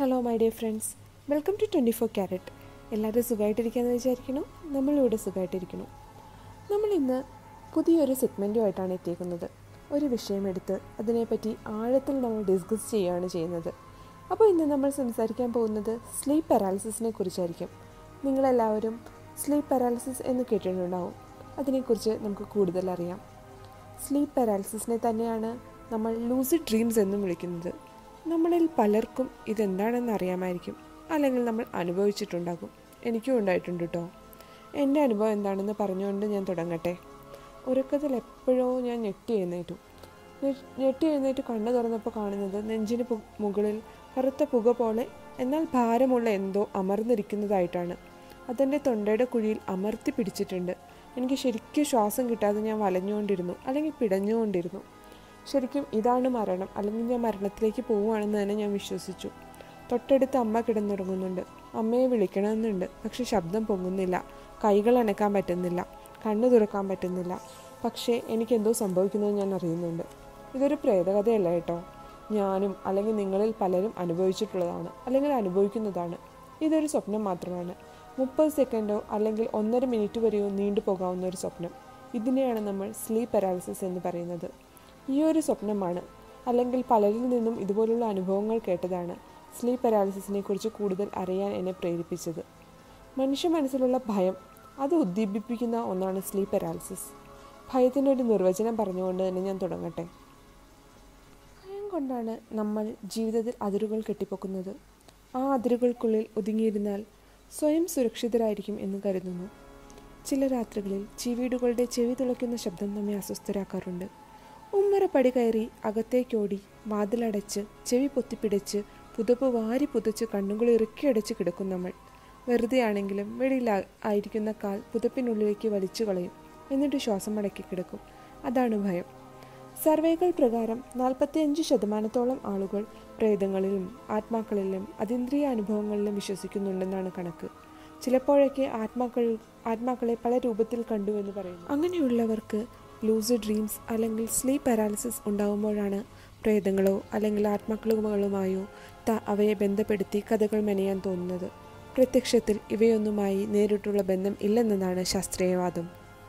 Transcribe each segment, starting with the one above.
hello my dear friends welcome to twenty four carat എല്ലാവരും സുഖമായിട്ടിരിക്കാമെന്ന് വിചാരിക്കുന്നു നമ്മളിവിടെ സുഖമായിട്ടിരിക്കുന്നു നമ്മൾ ഇന്ന് പുതിയൊരു സെഗ്മെൻറ്റുമായിട്ടാണ് എത്തിയേക്കുന്നത് ഒരു വിഷയമെടുത്ത് അതിനെപ്പറ്റി ആഴത്തിൽ നമ്മൾ ഡിസ്കസ് ചെയ്യുകയാണ് ചെയ്യുന്നത് അപ്പോൾ ഇന്ന് നമ്മൾ സംസാരിക്കാൻ പോകുന്നത് സ്ലീപ്പ് പാരാലിസിസിനെ കുറിച്ചായിരിക്കും നിങ്ങളെല്ലാവരും സ്ലീപ്പ് പാരാലിസിസ് എന്ന് കേട്ടിട്ടുണ്ടാവും അതിനെക്കുറിച്ച് നമുക്ക് കൂടുതൽ അറിയാം സ്ലീപ്പ് പാരാലിസിസിനെ തന്നെയാണ് നമ്മൾ ലൂസിഡ് ഡ്രീംസ് എന്നും വിളിക്കുന്നത് നമ്മളിൽ പലർക്കും ഇതെന്താണെന്ന് അറിയാമായിരിക്കും അല്ലെങ്കിൽ നമ്മൾ അനുഭവിച്ചിട്ടുണ്ടാകും എനിക്കും ഉണ്ടായിട്ടുണ്ട് കേട്ടോ എൻ്റെ അനുഭവം എന്താണെന്ന് പറഞ്ഞുകൊണ്ട് ഞാൻ തുടങ്ങട്ടെ ഉറക്കത്തിൽ എപ്പോഴോ ഞാൻ ഞെട്ടി എഴുന്നേറ്റു ഞെ- ഞെട്ടി എഴുന്നേറ്റ് കണ്ണു തുറന്നപ്പോൾ കാണുന്നത് നെഞ്ചിന് പു- മുകളിൽ കറുത്ത പുക പോലെ എന്നാൽ ഭാരമുള്ള എന്തോ അമർന്നിരിക്കുന്നതായിട്ടാണ് അതെൻ്റെ തൊണ്ടയുടെ കുഴിയിൽ അമർത്തി പിടിച്ചിട്ടുണ്ട് എനിക്ക് ശരിക്കും ശ്വാസം കിട്ടാതെ ഞാൻ വലഞ്ഞുകൊണ്ടിരുന്നു അല്ലെങ്കിൽ പിടഞ്ഞുകൊണ്ടിരുന്നു ശരിക്കും ഇതാണ് മരണം അല്ലെങ്കിൽ ഞാൻ മരണത്തിലേക്ക് പോവുകയാണെന്ന് തന്നെ ഞാൻ വിശ്വസിച്ചു തൊട്ടടുത്ത് അമ്മ കിടന്നുറങ്ങുന്നുണ്ട് അമ്മയെ വിളിക്കണമെന്നുണ്ട് പക്ഷെ ശബ്ദം പൊങ്ങുന്നില്ല കൈകൾ അനക്കാൻ പറ്റുന്നില്ല കണ്ണു തുറക്കാൻ പറ്റുന്നില്ല പക്ഷേ എനിക്കെന്തോ സംഭവിക്കുന്നത് ഞാൻ അറിയുന്നുണ്ട് ഇതൊരു പ്രേതകഥയല്ല കേട്ടോ ഞാനും അല്ലെങ്കിൽ നിങ്ങളിൽ പലരും അനുഭവിച്ചിട്ടുള്ളതാണ് അല്ലെങ്കിൽ അനുഭവിക്കുന്നതാണ് ഇതൊരു സ്വപ്നം മാത്രമാണ് മുപ്പത് സെക്കൻഡോ അല്ലെങ്കിൽ ഒന്നര മിനിറ്റ് വരെയോ നീണ്ടു പോകാവുന്ന ഒരു സ്വപ്നം ഇതിനെയാണ് നമ്മൾ സ്ലീപ്പ് പാരാലിസിസ് എന്ന് പറയുന്നത് ഈ ഒരു സ്വപ്നമാണ് അല്ലെങ്കിൽ പലരിൽ നിന്നും ഇതുപോലുള്ള അനുഭവങ്ങൾ കേട്ടതാണ് സ്ലീപ്പ് പാരാലിസിസിനെ കുറിച്ച് കൂടുതൽ അറിയാൻ എന്നെ പ്രേരിപ്പിച്ചത് മനുഷ്യ മനസ്സിലുള്ള ഭയം അത് ഉദ്ദീപിപ്പിക്കുന്ന ഒന്നാണ് സ്ലീപ്പ് പാരാലിസിസ് ഭയത്തിൻ്റെ ഒരു നിർവചനം പറഞ്ഞുകൊണ്ട് തന്നെ ഞാൻ തുടങ്ങട്ടെ ഭയം കൊണ്ടാണ് നമ്മൾ ജീവിതത്തിൽ അതിരുകൾ കെട്ടിപ്പൊക്കുന്നത് ആ അതിരുകൾക്കുള്ളിൽ ഒതുങ്ങിയിരുന്നാൽ സ്വയം സുരക്ഷിതരായിരിക്കും എന്ന് കരുതുന്നു ചില രാത്രികളിൽ ചീവീടുകളുടെ ചെവി തുളയ്ക്കുന്ന ശബ്ദം നമ്മെ അസ്വസ്ഥരാക്കാറുണ്ട് ഉമ്മറപ്പടി കയറി അകത്തേക്കോടി വാതിലടച്ച് ചെവി പൊത്തിപ്പിടിച്ച് പുതപ്പ് വാരി പുതച്ച് കണ്ണുകൾ ഇറുക്കിയടച്ച് കിടക്കും നമ്മൾ വെറുതെ ആണെങ്കിലും വെളിയിൽ ആ- ആയിരിക്കുന്ന കാൽ പുതപ്പിനുള്ളിലേക്ക് വലിച്ചു കളയും എന്നിട്ട് ശ്വാസം അടക്കി കിടക്കും അതാണ് ഭയം സർവേകൾ പ്രകാരം നാൽപ്പത്തിയഞ്ച് ശതമാനത്തോളം ആളുകൾ പ്രേതങ്ങളിലും ആത്മാക്കളിലും അതീന്ദ്രിയ അനുഭവങ്ങളിലും വിശ്വസിക്കുന്നുണ്ടെന്നാണ് കണക്ക് ചിലപ്പോഴൊക്കെ ആത്മാക്കൾ ആത്മാക്കളെ പല രൂപത്തിൽ കണ്ടു എന്ന് പറയുന്നു അങ്ങനെയുള്ളവർക്ക് ലൂസിഡ് ഡ്രീംസ് അല്ലെങ്കിൽ സ്ലീപ്പ് പാരാലിസിസ് ഉണ്ടാകുമ്പോഴാണ് പ്രേതങ്ങളോ അല്ലെങ്കിൽ ആത്മാക്കളുകളുമായോ ത അവയെ ബന്ധപ്പെടുത്തി കഥകൾ മെനയാൻ തോന്നുന്നത് പ്രത്യക്ഷത്തിൽ ഇവയൊന്നുമായി നേരിട്ടുള്ള ബന്ധം ഇല്ലെന്നതാണ് ശാസ്ത്രീയവാദം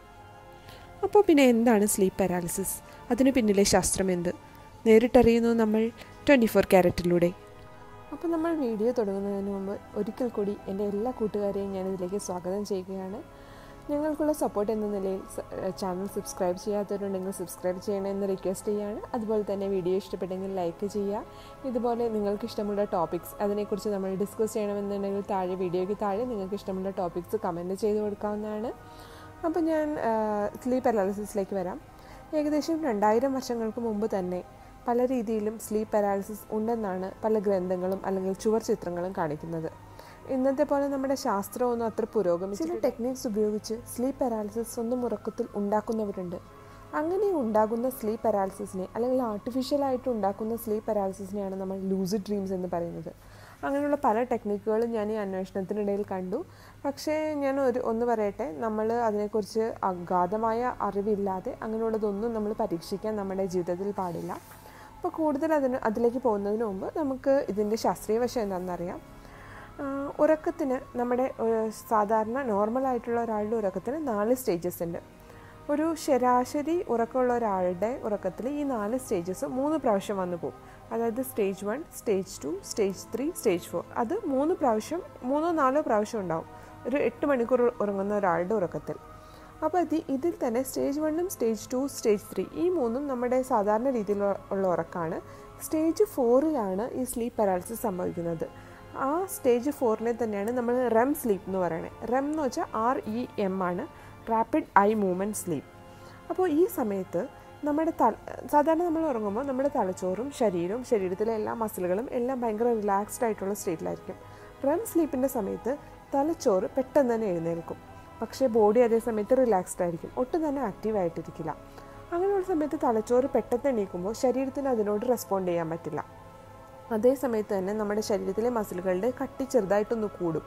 അപ്പോൾ പിന്നെ എന്താണ് സ്ലീപ്പ് പാരാലിസിസ് അതിനു പിന്നിലെ ശാസ്ത്രം എന്ത് നേരിട്ടറിയുന്നു നമ്മൾ ട്വൻറ്റി ഫോർ ക്യാരറ്റിലൂടെ അപ്പോൾ നമ്മൾ വീഡിയോ തുടങ്ങുന്നതിന് മുമ്പ് ഒരിക്കൽ കൂടി എൻ്റെ എല്ലാ കൂട്ടുകാരെയും ഞാൻ ഇതിലേക്ക് സ്വാഗതം ചെയ്യുകയാണ് ഞങ്ങൾക്കുള്ള സപ്പോർട്ട് എന്ന നിലയിൽ സ- ചാനൽ സബ്സ്ക്രൈബ് ചെയ്യാത്തവരുണ്ടെങ്കിൽ സബ്സ്ക്രൈബ് ചെയ്യണമെന്ന് റിക്വസ്റ്റ് ചെയ്യാണ് അതുപോലെ തന്നെ വീഡിയോ ഇഷ്ടപ്പെട്ടെങ്കിൽ ലൈക്ക് ചെയ്യുക ഇതുപോലെ നിങ്ങൾക്ക് ഇഷ്ടമുള്ള ടോപ്പിക്സ് അതിനെക്കുറിച്ച് നമ്മൾ ഡിസ്കസ് ചെയ്യണമെന്നുണ്ടെങ്കിൽ താഴെ വീഡിയോയ്ക്ക് താഴെ നിങ്ങൾക്ക് ഇഷ്ടമുള്ള ടോപ്പിക്സ് കമൻറ്റ് ചെയ്ത് കൊടുക്കാവുന്നതാണ് അപ്പോൾ ഞാൻ സ്ലീപ്പ് പാരാലിസിസിലേക്ക് വരാം ഏകദേശം രണ്ടായിരം വർഷങ്ങൾക്ക് മുമ്പ് തന്നെ പല രീതിയിലും സ്ലീപ്പ് പാരാലിസിസ് ഉണ്ടെന്നാണ് പല ഗ്രന്ഥങ്ങളും അല്ലെങ്കിൽ ചുവർ ചിത്രങ്ങളും കാണിക്കുന്നത് ഇന്നത്തെ പോലെ നമ്മുടെ ശാസ്ത്രമൊന്നും അത്ര പുരോഗമിച്ചു ചില ടെക്നിക്സ് ഉപയോഗിച്ച് സ്ലീപ്പ് പാരാലിസിസ് സ്വന്തം ഉറക്കത്തിൽ ഉണ്ടാക്കുന്നവരുണ്ട് അങ്ങനെ ഉണ്ടാകുന്ന സ്ലീപ്പ് പാരാലിസിസിനെ അല്ലെങ്കിൽ ആർട്ടിഫിഷ്യലായിട്ട് ഉണ്ടാക്കുന്ന സ്ലീപ്പ് പാരാലിസിസിനെയാണ് നമ്മൾ ലൂസിഡ് ഡ്രീംസ് എന്ന് പറയുന്നത് അങ്ങനെയുള്ള പല ടെക്നിക്കുകളും ഞാൻ ഈ അന്വേഷണത്തിനിടയിൽ കണ്ടു പക്ഷേ ഞാൻ ഒരു ഒന്ന് പറയട്ടെ നമ്മൾ അതിനെക്കുറിച്ച് അഗാധമായ അറിവില്ലാതെ അങ്ങനെയുള്ളതൊന്നും നമ്മൾ പരീക്ഷിക്കാൻ നമ്മുടെ ജീവിതത്തിൽ പാടില്ല അപ്പോൾ കൂടുതൽ അതിന് അതിലേക്ക് പോകുന്നതിന് മുമ്പ് നമുക്ക് ഇതിൻ്റെ ശാസ്ത്രീയ വശം എന്താണെന്നറിയാം ആഹ് ഉറക്കത്തിന് നമ്മുടെ ഒരു സാധാരണ നോർമലായിട്ടുള്ള ഒരാളുടെ ഉറക്കത്തിന് നാല് സ്റ്റേജസ് ഉണ്ട് ഒരു ശരാശരി ഉറക്കമുള്ള ഒരാളുടെ ഉറക്കത്തിൽ ഈ നാല് സ്റ്റേജസ് മൂന്ന് പ്രാവശ്യം വന്നു പോകും അതായത് stage one stage two stage three stage four അത് മൂന്ന് പ്രാവശ്യം മൂന്നോ നാലോ പ്രാവശ്യം ഉണ്ടാവും ഒരു എട്ട് മണിക്കൂർ ഉറങ്ങുന്ന ഒരാളുടെ ഉറക്കത്തിൽ അപ്പോൾ ഇത് ഇതിൽ തന്നെ സ്റ്റേജ് വണ്ണും സ്റ്റേജ് ടു സ്റ്റേജ് ത്രീ ഈ മൂന്നും നമ്മുടെ സാധാരണ രീതിയിലുള്ള ഉള്ള ഉറക്കമാണ് സ്റ്റേജ് ഫോറിലാണ് ഈ സ്ലീപ്പ് പാരാലിസിസ് സംഭവിക്കുന്നത് ആ സ്റ്റേജ് ഫോറിനെ തന്നെയാണ് നമ്മൾ റെം സ്ലീപ്പ് എന്ന് പറയുന്നത് റെം എന്ന് വെച്ചാൽ ആർ ഇ എം ആണ് റാപ്പിഡ് ഐ മൂവ്മെൻറ്റ് സ്ലീപ്പ് അപ്പോൾ ഈ സമയത്ത് നമ്മുടെ തല സാധാരണ നമ്മൾ ഉറങ്ങുമ്പോൾ നമ്മുടെ തലച്ചോറും ശരീരവും ശരീരത്തിലെ എല്ലാ മസിലുകളും എല്ലാം ഭയങ്കര റിലാക്സ്ഡ് ആയിട്ടുള്ള സ്റ്റേറ്റിലായിരിക്കും റെം സ്ലീപ്പിൻ്റെ സമയത്ത് തലച്ചോറ് പെട്ടെന്ന് തന്നെ എഴുന്നേൽക്കും പക്ഷേ ബോഡി അതേ സമയത്ത് റിലാക്സ്ഡ് ആയിരിക്കും ഒട്ടും തന്നെ ആക്റ്റീവ് ആയിട്ടിരിക്കില്ല അങ്ങനെയുള്ള സമയത്ത് തലച്ചോറ് പെട്ടെന്ന് എണീക്കുമ്പോൾ ശരീരത്തിന് അതിനോട് റെസ്പോണ്ട് ചെയ്യാൻ പറ്റില്ല അതേ സമയത്ത് തന്നെ നമ്മുടെ ശരീരത്തിലെ മസിലുകളുടെ കട്ടി ചെറുതായിട്ടൊന്ന് കൂടും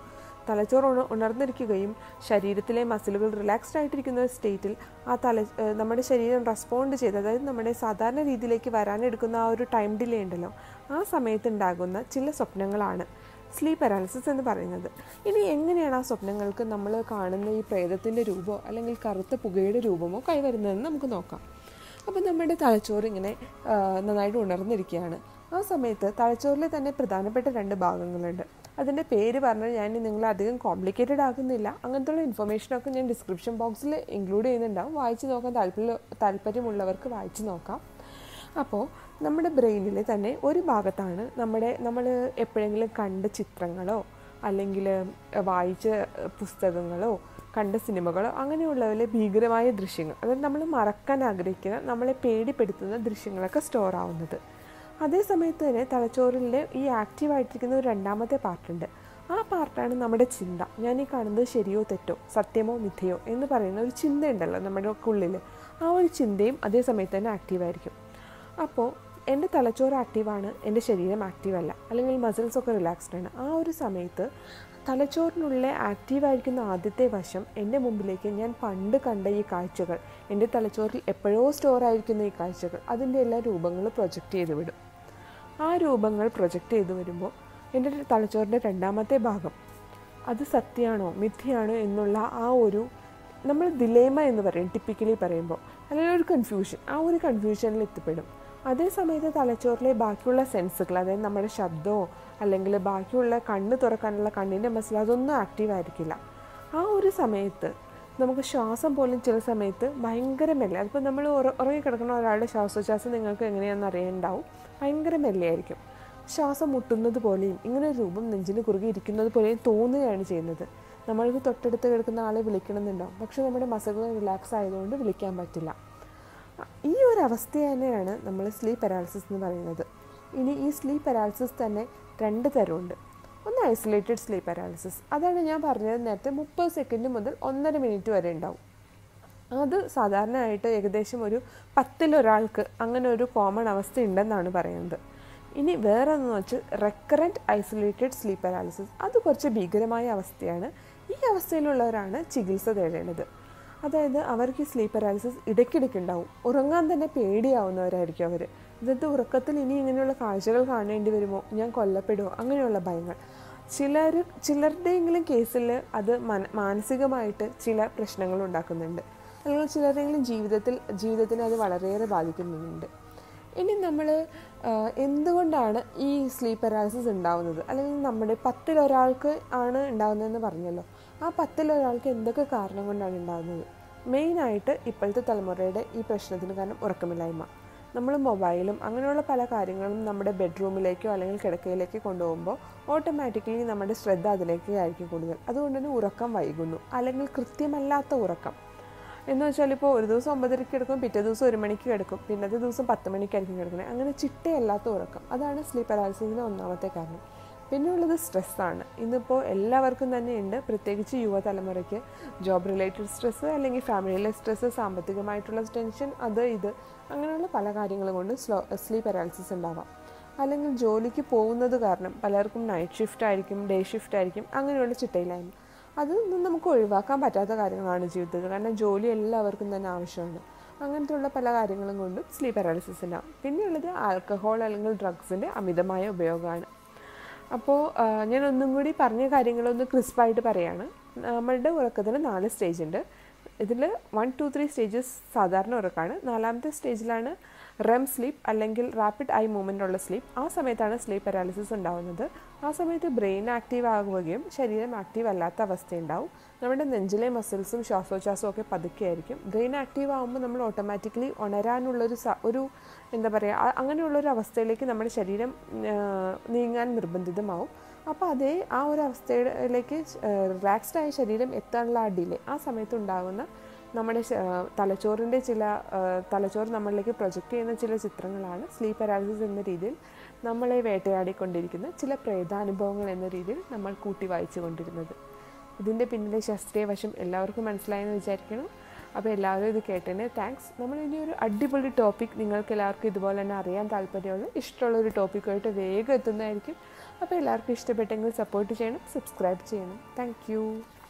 തലച്ചോറ് ഉണ ഉണർന്നിരിക്കുകയും ശരീരത്തിലെ മസിലുകൾ റിലാക്സ്ഡ് ആയിട്ടിരിക്കുന്ന സ്റ്റേറ്റിൽ ആ തല ഏഹ് നമ്മുടെ ശരീരം റെസ്പോണ്ട് ചെയ്ത് അതായത് നമ്മുടെ സാധാരണ രീതിയിലേക്ക് വരാനെടുക്കുന്ന ആ ഒരു ടൈം ഡിലേ ഉണ്ടല്ലോ ആ സമയത്ത് ഉണ്ടാകുന്ന ചില സ്വപ്നങ്ങളാണ് സ്ലീപ്പ് പാരാലിസിസ് എന്ന് പറയുന്നത് ഇനി എങ്ങനെയാണ് ആ സ്വപ്നങ്ങൾക്ക് നമ്മൾ കാണുന്ന ഈ പ്രേതത്തിൻ്റെ രൂപമോ അല്ലെങ്കിൽ കറുത്ത പുകയുടെ രൂപമോ കൈവരുന്നതെന്ന് നമുക്ക് നോക്കാം അപ്പോൾ നമ്മുടെ തലച്ചോറ് ഇങ്ങനെ ആ, നന്നായിട്ട് ഉണർന്നിരിക്കുകയാണ് ആ സമയത്ത് തലച്ചോറിലെ തന്നെ പ്രധാനപ്പെട്ട രണ്ട് ഭാഗങ്ങളുണ്ട് അതിൻ്റെ പേര് പറഞ്ഞാൽ ഞാൻ നിങ്ങൾ അധികം കോംപ്ലിക്കേറ്റഡ് ആക്കുന്നില്ല അങ്ങനത്തെ ഇൻഫർമേഷനൊക്കെ ഞാൻ ഡിസ്ക്രിപ്ഷൻ ബോക്സിൽ ഇൻക്ലൂഡ് ചെയ്യുന്നുണ്ടാവും വായിച്ച് നോക്കാൻ താല്പര്യ താല്പര്യമുള്ളവർക്ക് വായിച്ച് നോക്കാം അപ്പോൾ നമ്മുടെ ബ്രെയിനിൽ തന്നെ ഒരു ഭാഗത്താണ് നമ്മുടെ നമ്മൾ എപ്പോഴെങ്കിലും കണ്ട ചിത്രങ്ങളോ അല്ലെങ്കിൽ വായിച്ച പുസ്തകങ്ങളോ കണ്ട സിനിമകളോ അങ്ങനെയുള്ളതിലെ ഭീകരമായ ദൃശ്യങ്ങൾ അതായത് നമ്മൾ മറക്കാൻ ആഗ്രഹിക്കുന്ന നമ്മളെ പേടിപ്പെടുത്തുന്ന ദൃശ്യങ്ങളൊക്കെ സ്റ്റോർ ആവുന്നത് അതേ സമയത്ത് തന്നെ തലച്ചോറിൽ ഈ ആക്റ്റീവായിട്ടിരിക്കുന്ന ഒരു രണ്ടാമത്തെ പാർട്ടുണ്ട് ആ പാർട്ടാണ് നമ്മുടെ ചിന്ത ഞാൻ ഈ കാണുന്നത് ശരിയോ തെറ്റോ സത്യമോ മിഥ്യയോ എന്ന് പറയുന്ന ഒരു ചിന്തയുണ്ടല്ലോ നമ്മുടെ ഉള്ളിൽ ആ ഒരു ചിന്തയും അതേ സമയത്ത് തന്നെ ആക്റ്റീവായിരിക്കും അപ്പോൾ എൻ്റെ തലച്ചോറ് ആക്റ്റീവാണ് എൻ്റെ ശരീരം ആക്റ്റീവ് അല്ല അല്ലെങ്കിൽ മസിൽസ് ഒക്കെ റിലാക്സ്ഡ് ആണ് ആ ഒരു സമയത്ത് തലച്ചോറിനുള്ളിൽ ആക്റ്റീവായിരിക്കുന്ന ആദ്യത്തെ വശം എൻ്റെ മുമ്പിലേക്ക് ഞാൻ പണ്ട് കണ്ട ഈ കാഴ്ചകൾ എൻ്റെ തലച്ചോറിൽ എപ്പോഴോ സ്റ്റോർ ആയിരിക്കുന്ന ഈ കാഴ്ചകൾ അതിൻ്റെ എല്ലാ രൂപങ്ങളും പ്രൊജക്റ്റ് ചെയ്ത് വിടും ആ രൂപങ്ങൾ പ്രൊജക്റ്റ് ചെയ്ത് വരുമ്പോൾ എൻ്റെ തലച്ചോറിൻ്റെ രണ്ടാമത്തെ ഭാഗം അത് സത്യമാണോ മിഥ്യയാണോ എന്നുള്ള ആ ഒരു നമ്മൾ ദിലേമ എന്ന് പറയും ടിപ്പിക്കലി പറയുമ്പോൾ അല്ലെങ്കിൽ ഒരു കൺഫ്യൂഷൻ ആ ഒരു കൺഫ്യൂഷനിൽ എത്തിപ്പെടും അതേ സമയത്ത് തലച്ചോറിലെ ബാക്കിയുള്ള സെൻസുകൾ അതായത് നമ്മുടെ ശബ്ദമോ അല്ലെങ്കിൽ ബാക്കിയുള്ള കണ്ണ് തുറക്കാനുള്ള കണ്ണിൻ്റെ മസിൽ അതൊന്നും ആക്റ്റീവ് ആയിരിക്കില്ല ആ ഒരു സമയത്ത് നമുക്ക് ശ്വാസം പോലും ചില സമയത്ത് ഭയങ്കര മെല്ലെ അതിപ്പോൾ നമ്മൾ ഉറ- ഉറങ്ങിക്കിടക്കുന്ന ഒരാളുടെ ശ്വാസോച്ഛ്വാസം നിങ്ങൾക്ക് എങ്ങനെയാണെന്ന് അറിയാനുണ്ടാവും ഭയങ്കര മെല്ലെയായിരിക്കും ശ്വാസം മുട്ടുന്നത് പോലെയും ഇങ്ങനെ ഒരു രൂപം നെഞ്ചിന് കുറുകെ ഇരിക്കുന്നത് പോലെയും തോന്നുകയാണ് ചെയ്യുന്നത് നമ്മൾക്ക് തൊട്ടടുത്ത് കിടക്കുന്ന ആളെ വിളിക്കണമെന്നുണ്ടാവും പക്ഷെ നമ്മുടെ മസിലുകൾ റിലാക്സ് ആയതുകൊണ്ട് വിളിക്കാൻ പറ്റില്ല ഈ ഒരു അവസ്ഥ തന്നെയാണ് നമ്മൾ സ്ലീപ്പ് പാരാലിസിസ് എന്ന് പറയുന്നത് ഇനി ഈ സ്ലീപ്പ് പാരാലിസിസ് തന്നെ രണ്ട് തരമുണ്ട് ഒന്ന് ഐസൊലേറ്റഡ് സ്ലീപ്പ് പാരാലിസിസ് അതാണ് ഞാൻ പറഞ്ഞത് നേരത്തെ മുപ്പത് സെക്കൻഡ് മുതൽ ഒന്നര മിനിറ്റ് വരെ ഉണ്ടാവും അത് സാധാരണയായിട്ട് ഏകദേശം ഒരു പത്തിലൊരാൾക്ക് അങ്ങനെ ഒരു കോമൺ അവസ്ഥ ഉണ്ടെന്നാണ് പറയുന്നത് ഇനി വേറെ ഒന്ന് വെച്ച് റെക്കറൻറ്റ് ഐസൊലേറ്റഡ് സ്ലീപ്പ് പാരാലിസിസ് അത് കുറച്ച് ഭീകരമായ അവസ്ഥയാണ് ഈ അവസ്ഥയിലുള്ളവരാണ് ചികിത്സ തേടേണ്ടത് അതായത് അവർക്ക് ഈ സ്ലീപ്പ് പാരാലിസിസ് ഇടയ്ക്കിടയ്ക്ക് ഉണ്ടാവും ഉറങ്ങാൻ തന്നെ പേടിയാവുന്നവരായിരിക്കും അവർ ഇന്നത്തെ ഉറക്കത്തിൽ ഇനി ഇങ്ങനെയുള്ള കാഴ്ചകൾ കാണേണ്ടി വരുമോ ഞാൻ കൊല്ലപ്പെടുമോ അങ്ങനെയുള്ള ഭയങ്ങൾ ചിലർ ചിലരുടെയെങ്കിലും കേസിൽ അത് മന മാനസികമായിട്ട് ചില പ്രശ്നങ്ങൾ ഉണ്ടാക്കുന്നുണ്ട് അല്ലെങ്കിൽ ചിലരെങ്കിലും ജീവിതത്തിൽ ജീവിതത്തിനെ അത് വളരെയേറെ ബാധിക്കുന്നുണ്ട് ഇനി നമ്മൾ എന്തുകൊണ്ടാണ് ഈ സ്ലീപ്പ് പാരാലിസിസ് ഉണ്ടാവുന്നത് അല്ലെങ്കിൽ നമ്മുടെ പത്തിലൊരാൾക്ക് ആണ് ഉണ്ടാകുന്നതെന്ന് പറഞ്ഞല്ലോ ആ പത്തിലൊരാൾക്ക് എന്തൊക്കെ കാരണം കൊണ്ടാണ് ഉണ്ടാകുന്നത് മെയിനായിട്ട് ഇപ്പോഴത്തെ തലമുറയുടെ ഈ പ്രശ്നത്തിന് കാരണം ഉറക്കമില്ലായ്മ നമ്മൾ മൊബൈലും അങ്ങനെയുള്ള പല കാര്യങ്ങളും നമ്മുടെ ബെഡ്റൂമിലേക്കോ അല്ലെങ്കിൽ കിടക്കയിലേക്കോ കൊണ്ടുപോകുമ്പോൾ ഓട്ടോമാറ്റിക്കലി നമ്മുടെ ശ്രദ്ധ അതിലേക്ക് ആയിരിക്കും കൂടുതൽ അതുകൊണ്ട് തന്നെ ഉറക്കം വൈകുന്നു അല്ലെങ്കിൽ കൃത്യമല്ലാത്ത ഉറക്കം എന്ന് വെച്ചാൽ ഇപ്പോൾ ഒരു ദിവസം ഒമ്പതരയ്ക്ക് കിടക്കും പിറ്റേ ദിവസം ഒരു മണിക്ക് കിടക്കും പിന്നത്തെ ദിവസം പത്ത് മണിക്കായിരിക്കും കിടക്കുന്നത് അങ്ങനെ ചിട്ടയല്ലാത്ത ഉറക്കം അതാണ് സ്ലീപ്പ് പാരാലിസിസിൻ്റെ ഒന്നാമത്തെ കാരണം പിന്നെ ഉള്ളത് സ്ട്രെസ്സാണ് ഇന്നിപ്പോൾ എല്ലാവർക്കും തന്നെ ഉണ്ട് പ്രത്യേകിച്ച് യുവതലമുറയ്ക്ക് ജോബ് റിലേറ്റഡ് സ്ട്രെസ്സ് അല്ലെങ്കിൽ ഫാമിലിയിലെ സ്ട്രെസ്സ് സാമ്പത്തികമായിട്ടുള്ള ടെൻഷൻ അത് ഇത് അങ്ങനെയുള്ള പല കാര്യങ്ങളും കൊണ്ട് സ്ലോ സ്ലീപ്പ് പാരാലിസിസ് ഉണ്ടാവാം അല്ലെങ്കിൽ ജോലിക്ക് പോകുന്നത് കാരണം പലർക്കും നൈറ്റ് ഷിഫ്റ്റ് ആയിരിക്കും ഡേ ഷിഫ്റ്റ് ആയിരിക്കും അങ്ങനെയുള്ള ചിട്ടയിലായ്മ അതൊന്നും നമുക്ക് ഒഴിവാക്കാൻ പറ്റാത്ത കാര്യങ്ങളാണ് ജീവിതത്തിൽ കാരണം ജോലി എല്ലാവർക്കും തന്നെ ആവശ്യമാണ് അങ്ങനത്തെയുള്ള പല കാര്യങ്ങളും കൊണ്ടും സ്ലീപ്പ് പാരാലിസിസ് ഉണ്ടാവും പിന്നെയുള്ളത് ആൽക്കഹോൾ അല്ലെങ്കിൽ ഡ്രഗ്സിൻ്റെ അമിതമായ ഉപയോഗമാണ് അപ്പോൾ ആ, ഞാൻ ഒന്നും കൂടി പറഞ്ഞ കാര്യങ്ങളൊന്ന് ക്രിസ്പായിട്ട് പറയാണ് നമ്മളുടെ ഉറക്കത്തിന് നാല് സ്റ്റേജ് ഉണ്ട് ഇതിൽ വൺ ടു ത്രീ സ്റ്റേജസ് സാധാരണ ഉറക്കമാണ് നാലാമത്തെ സ്റ്റേജിലാണ് റെം സ്ലീപ്പ് അല്ലെങ്കിൽ റാപ്പിഡ് ഐ മൂവ്മെൻ്റ് ഉള്ള സ്ലീപ്പ് ആ സമയത്താണ് സ്ലീപ്പ് പാരാലിസിസ് ഉണ്ടാകുന്നത് ആ സമയത്ത് ബ്രെയിൻ ആക്റ്റീവ് ആകുകയും ശരീരം ആക്റ്റീവ് അല്ലാത്ത അവസ്ഥയുണ്ടാവും നമ്മുടെ നെഞ്ചിലെ മസിൽസും ശ്വാസോച്ഛ്വാസവും ഒക്കെ പതുക്കെ ആയിരിക്കും ബ്രെയിൻ ആക്റ്റീവ് ആകുമ്പോൾ നമ്മൾ ഓട്ടോമാറ്റിക്കലി ഉണരാനുള്ളൊരു സ ഒരു എന്താ പറയുക അങ്ങനെയുള്ളൊരു അവസ്ഥയിലേക്ക് നമ്മുടെ ശരീരം ആ, നീങ്ങാൻ നിർബന്ധിതമാവും അപ്പോൾ അതേ ആ ഒരു അവസ്ഥയിലേക്ക് റിലാക്സ്ഡ് ആയ ശരീരം എത്താനുള്ള ആ ഡിലേ ആ സമയത്ത് ഉണ്ടാകുന്ന നമ്മുടെ ശ- ആ, തലച്ചോറിൻ്റെ ചില ആ, തലച്ചോറ് നമ്മളിലേക്ക് പ്രൊജക്റ്റ് ചെയ്യുന്ന ചില ചിത്രങ്ങളാണ് സ്ലീപ്പ് പാരാലിസിസ് എന്ന രീതിയിൽ നമ്മളെ വേട്ടയാടിക്കൊണ്ടിരിക്കുന്ന ചില പ്രേതാനുഭവങ്ങൾ എന്ന രീതിയിൽ നമ്മൾ കൂട്ടി വായിച്ചു കൊണ്ടിരുന്നത് ഇതിൻ്റെ പിന്നിലെ ശാസ്ത്രീയ വശം എല്ലാവർക്കും മനസ്സിലായെന്ന് വിചാരിക്കണം അപ്പോൾ എല്ലാവരും ഇത് കേട്ടതിന് താങ്ക്സ് നമ്മൾ ഇനി ഒരു അടിപൊളി ടോപ്പിക് നിങ്ങൾക്ക് എല്ലാവർക്കും ഇതുപോലെ തന്നെ അറിയാൻ താല്പര്യമുള്ള ഇഷ്ടമുള്ള ഒരു ടോപ്പിക്കുമായിട്ട് വേഗം എത്തുന്നതായിരിക്കും അപ്പോൾ എല്ലാവർക്കും ഇഷ്ടപ്പെട്ടെങ്കിൽ സപ്പോർട്ട് ചെയ്യണം സബ്സ്ക്രൈബ് ചെയ്യണം താങ്ക്